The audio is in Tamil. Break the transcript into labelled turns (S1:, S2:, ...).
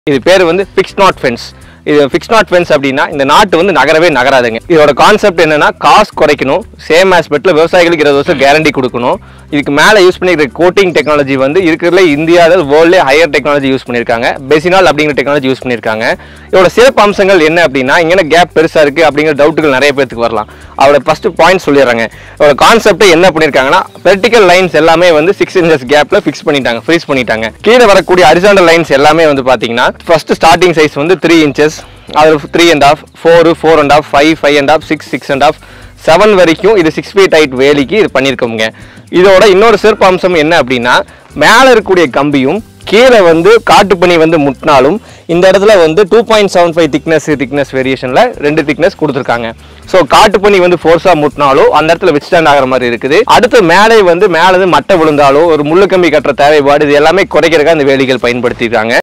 S1: இது பேர் வந்து ஃபிக்ஸ் நாட் ஃபென்ஸ் இது ஃபிக்ஸ் நாட் ஃபென்ஸ் அப்படின்னா இந்த நாட்டு வந்து நகரவே நகராதுங்க இதோட கான்செப்ட் என்னன்னா காஸ்ட் குறைக்கணும் சேம் ஆஸ்பெக்ட்ல விவசாயிகளுக்கு இருபது வருஷம் கேரண்டி கொடுக்கணும் இதுக்கு மேலே யூஸ் பண்ணிருக்க கோட்டிங் டெக்னாலஜி வந்து இருக்கிறதுல இந்தியாவில் வேர்ல்ட்லே ஹையர் டெக்னாலஜி யூஸ் பண்ணியிருக்காங்க பெசினால் அப்படிங்கிற டெக்னாலஜி யூஸ் பண்ணியிருக்காங்க இதோட சிறப்பு அம்சங்கள் என்ன அப்படின்னா இங்கே கேப் பெருசாக இருக்குது அப்படிங்கிற டவுட்டுகள் நிறைய பேருக்கு வரலாம் அவரோட ஃபர்ஸ்ட் பாயிண்ட் சொல்லிடுறாங்க இதோட கான்செப்ட் என்ன பண்ணியிருக்காங்கன்னா வெர்டிக்கல் லைன்ஸ் எல்லாமே வந்து சிக்ஸ் இன்ச்சஸ் கேப்ல ஃபிக்ஸ் பண்ணிட்டாங்க ஃப்ரீஸ் பண்ணிட்டாங்க கீழே வரக்கூடிய ஹரிசாண்டல் லைன்ஸ் எல்லாமே வந்து பார்த்தீங்கன்னா ஃபர்ஸ்ட் ஸ்டார்டிங் சைஸ் வந்து த்ரீ இன்ச்சஸ் அதில் three and half four four and half five five and half six six and half seven வரைக்கும் இது சிக்ஸ் ஃபீட் ஹைட் வேலிக்கு இது பண்ணியிருக்கோங்க இதோட இன்னொரு சிறப்பு அம்சம் என்ன அப்படின்னா மேலே இருக்கக்கூடிய கம்பியும் கீழே வந்து காட்டுப்பனி வந்து முட்டினாலும் இந்த இடத்துல வந்து two point seven five thickness thickness வேரியேஷனில் ரெண்டு திக்னஸ் கொடுத்துருக்காங்க ஸோ காட்டுப்பனி வந்து ஃபோர்ஸாக முட்டினாலோ அந்த இடத்துல வித்ஸ்டாண்ட் ஆகிற மாதிரி இருக்குது அடுத்து மேலே வந்து மேலே மட்டை விழுந்தாலோ ஒரு முள்ளு கம்பி கட்டுற தேவைப்பாடு இது எல்லாமே குறைக்கிறதுக்காக இந்த வேலிகள் பயன்படுத்தியிருக்காங்க